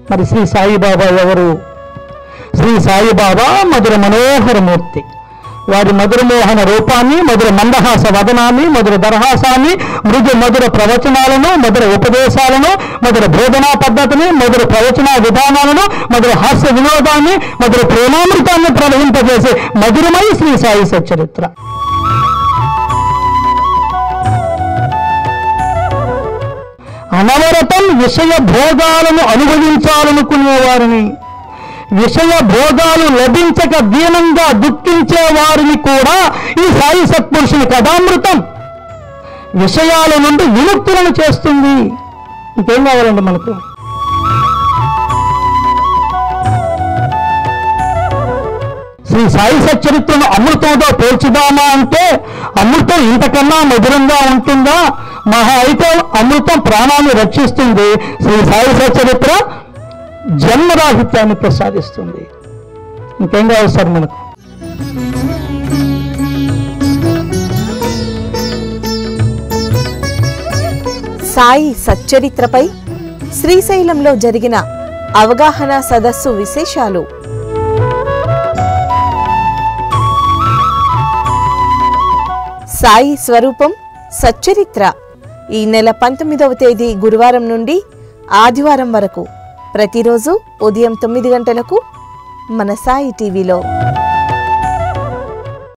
మరి శ్రీ సాయిబాబా ఎవరు శ్రీ సాయిబాబా మధుర మనోహర మూర్తి వారి మధురమోహన రూపాన్ని మధుర మందహాస వదనాన్ని మధుర దరహాసాన్ని మృదు మధుర ప్రవచనాలను మధుర ఉపదేశాలను మధుర బోధనా పద్ధతిని మధుర ప్రవచన విధానాలను మధుర హాస్య వినోదాన్ని మధుర ప్రేమామృతాన్ని ప్రవహింపజేసే మధురమై శ్రీ సాయి సచ్చరిత్ర అనవరతం విషయ భోగాలను అనుభవించాలనుకునే వారిని విషయ భోగాలు లభించక దీనంగా దుఃఖించే వారిని కూడా ఈ సాయి సత్పురుషుని కథామృతం విషయాల నుండి విముక్తులను చేస్తుంది ఇంకేం కావాలండి మనకు శ్రీ సాయి సచ్చరిత్రను అమృతంతో పోల్చుదామా అంటే అమృతం ఇంతకన్నా మధురంగా ఉంటుందా మహా అయితే అమృతం ప్రాణాన్ని రక్షిస్తుంది శ్రీ సాయి సచ్చరిత్ర జన్మరాహిత్యాన్ని ప్రసాదిస్తుంది ఇంకేం కావాలి సార్ మనకు సాయి సచ్చరిత్రపై శ్రీశైలంలో జరిగిన అవగాహన సదస్సు విశేషాలు సాయి స్వరూపం సచ్చరిత్ర ఈ నెల పంతొమ్మిదవ తేదీ గురువారం నుండి ఆదివారం వరకు ప్రతిరోజు ఉదయం తొమ్మిది గంటలకు మన సాయి టీవీలో